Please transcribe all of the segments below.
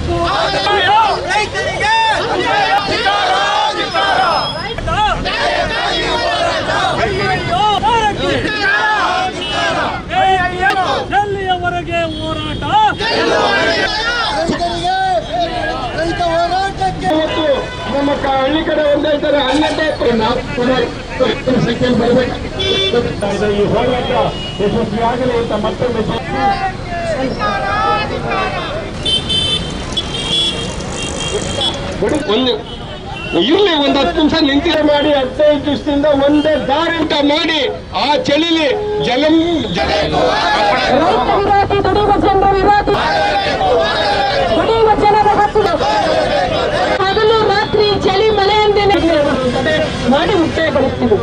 ಆಗಲೇಬೇಕು ರೈತರಿಗೆ ಎಲ್ಲಿಯವರೆಗೆ ಹೋರಾಟ ರೈತ ಹೋರಾಟಕ್ಕೆ ಇವತ್ತು ನಮ್ಮ ಕ- ಹಳ್ಳಿ ಕಡೆ ಒಂದೇ ಇದ್ದಾರೆ ಅನ್ನದೇ ನಾವು ಪುನಃ ಸಂಖ್ಯೆಯಲ್ಲಿ ಬರಬೇಕು ಈ ಹೋರಾಟ ಯಶಸ್ವಿ ಆಗಲಿ ಅಂತ ಮತ್ತೊಮ್ಮೆ ಬಿಡಿ, ಒಂದು ಇರ್ಲಿ ಒಂದು ಹತ್ತು ನಿಮಿಷ ನಿಂತಿರ ಮಾಡಿ ಹದಿನೈದು ದಿವಸದಿಂದ ಒಂದೇ ದಾರಿ ಊಟ ಮಾಡಿ ಆ ಚಳಿಲಿ ಜಲಂ ಜಲ ರೈತ ವಿರೋಧಿ ದುಡಿಯುವ ಜನರ ವಿರೋಧಿ ದುಡಿಯುವ ಜನರ ಹಕ್ಕು ಹಗಲು ರಾತ್ರಿ ಚಳಿ ಮಳೆ ಎಂದೇನೆ ಮಾಡಿ ಮುಕ್ತಾಯಗೊಳಿಸ್ತೀವಿ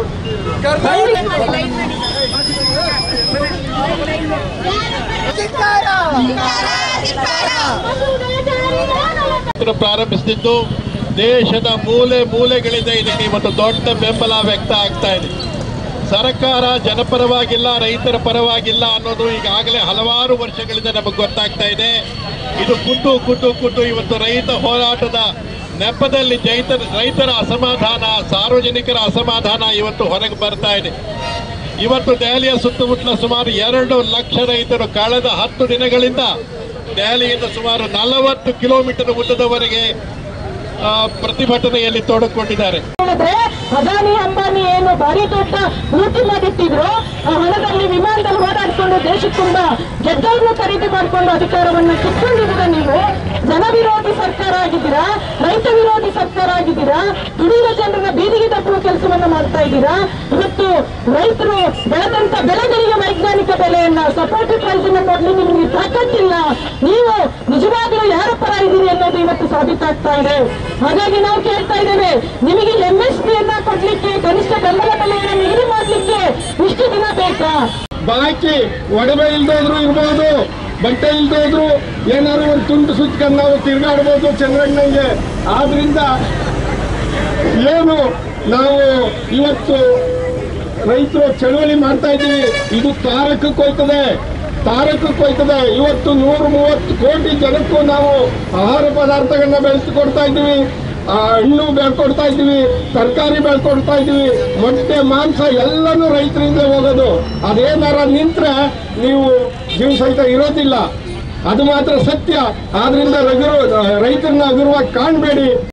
ಪ್ರಾರಂಭಿಸಿದ್ದು ದೇಶದ ಮೂಲೆ ಮೂಲೆಗಳಿಂದ ಇದಕ್ಕೆ ಇವತ್ತು ದೊಡ್ಡ ಬೆಂಬಲ ವ್ಯಕ್ತ ಆಗ್ತಾ ಇದೆ ಸರ್ಕಾರ ಜನಪರವಾಗಿಲ್ಲ ರೈತರ ಪರವಾಗಿಲ್ಲ ಅನ್ನೋದು ಈಗಾಗಲೇ ಹಲವಾರು ವರ್ಷಗಳಿಂದ ನಮಗೆ ಗೊತ್ತಾಗ್ತಾ ಇದೆ ಇದು ಕುದ್ದು ಕುದ್ದು ಕುದ್ದು ಇವತ್ತು ರೈತ ಹೋರಾಟದ ನೆಪದಲ್ಲಿ ಜೈತ ರೈತರ ಅಸಮಾಧಾನ ಸಾರ್ವಜನಿಕರ ಅಸಮಾಧಾನ ಇವತ್ತು ಹೊರಗೆ ಬರ್ತಾ ಇದೆ ಇವತ್ತು ದೆಹಲಿಯ ಸುತ್ತಮುತ್ತಲ ಸುಮಾರು ಎರಡು ಲಕ್ಷ ರೈತರು ಕಳೆದ ಹತ್ತು ದಿನಗಳಿಂದ ದೆಹಲಿಯಿಂದ ಸುಮಾರು ನಲವತ್ತು ಕಿಲೋಮೀಟರ್ ಉದ್ದದವರೆಗೆ ಆ, ಪ್ರತಿಭಟನೆಯಲ್ಲಿ ತೊಡಗಿಕೊಂಡಿದ್ದಾರೆ ಹೇಳಿದ್ರೆ ಅದಾನಿ ಅಂಬಾನಿ ಏನು ಭಾರಿ ದೊಡ್ಡ ಲೂಟಿ ಮಾಡಿಟ್ಟಿದ್ರು ಆ ಹಣದಲ್ಲಿ ವಿಮಾನದಲ್ಲಿ ಓಡಾಡ್ಕೊಂಡು ದೇಶದ ತುಂಬ ಗೆದ್ದವ್ರನ್ನ ಖರೀದಿ ಮಾಡ್ಕೊಂಡು ಅಧಿಕಾರವನ್ನ ಕಿತ್ಕೊಂಡಿದ್ದೀರಾ ನೀವು ಜನ ವಿರೋಧಿ ಸರ್ಕಾರ ಆಗಿದ್ದೀರಾ ರೈತ ವಿರೋಧಿ ಸರ್ಕಾರ ಆಗಿದ್ದೀರಾ ದುಡಿಯುವ ಜನರನ್ನ ಬೀದಿಗೆ ತಪ್ಪುವ ಕೆಲಸವನ್ನ ಮಾಡ್ತಾ ಇದ್ದೀರಾ ಇವತ್ತು ರೈತರು ಬೆಳೆದಂತ ಬೆಳೆಗಳಿಗೆ ವೈಜ್ಞಾನಿಕ ಬೆಲೆಯನ್ನ ಸಪೋರ್ಟಿವ್ ಪ್ರೈಸ್ ಅನ್ನ ಕೊಡ್ಲಿ ನಿಮ್ಗೆ ತಾಕತ್ತಿಲ್ಲ ನೀವು ನಿಜವಾಗ್ಲೂ ಯಾರ ಪರ ಇದ್ದೀರಿ ಅನ್ನೋದು ಇವತ್ತು ಸಾಬೀತಾಗ್ತಾ ಇದೆ ಹಾಗಾಗಿ ನಾವು ಕೇಳ್ತಾ ಇದ್ದೇವೆ ನಿಮಗೆ ಎಂ ಎಸ್ ಪಿ ಅನ್ನ ಕೊಡ್ಲಿಕ್ಕೆ ಕನಿಷ್ಠ ಬೆಂಬಲ ಬೆಲೆಯನ್ನು ನಿಗದಿ ಮಾಡ್ಲಿಕ್ಕೆ ಇಷ್ಟು ದಿನ ಬೇಕಾ ಬಾಕಿ ಒಡವೆ ಇಲ್ದೋದ್ರು ಇರ್ಬೋದು ಬಟ್ಟೆ ಇಲ್ದೋದ್ರು ಏನಾದ್ರು ಒಂದು ತುಂಡು ಸುತ್ಕೊಂಡು ನಾವು ತಿರ್ಗಾಡ್ಬೋದು ಚಂದ್ರಣ್ಣಂಗೆ ಆದ್ರಿಂದ ಏನು ನಾವು ಇವತ್ತು ರೈತರು ಚಳವಳಿ ಮಾಡ್ತಾ ಇದ್ದೀವಿ ಇದು ತಾರಕಕ್ಕೆ ಹೋಯ್ತದೆ ತಾರಕಕ್ಕೆ ಹೋಯ್ತದೆ ಇವತ್ತು ನೂರ ಮೂವತ್ತು ಕೋಟಿ ಜನಕ್ಕೂ ನಾವು ಆಹಾರ ಪದಾರ್ಥಗಳನ್ನ ಬೆಳೆಸಿಕೊಡ್ತಾ ಇದ್ದೀವಿ ಆ, ಹಣ್ಣು ಬೆಳ್ಕೊಡ್ತಾ ಇದ್ದೀವಿ ತರಕಾರಿ ಬೆಳ್ಕೊಡ್ತಾ ಇದ್ದೀವಿ ಮೊಟ್ಟೆ ಮಾಂಸ ಎಲ್ಲನೂ ರೈತರಿಂದ ಹೋಗೋದು ಅದೇನಾರ ನಿಂತ್ರೆ ನೀವು ಜೀವ ಸಹಿತ ಇರೋದಿಲ್ಲ ಅದು ಮಾತ್ರ ಸತ್ಯ ಆದ್ರಿಂದ ರಘು ರೈತರನ್ನ ಹಗುರವಾಗಿ ಕಾಣಬೇಡಿ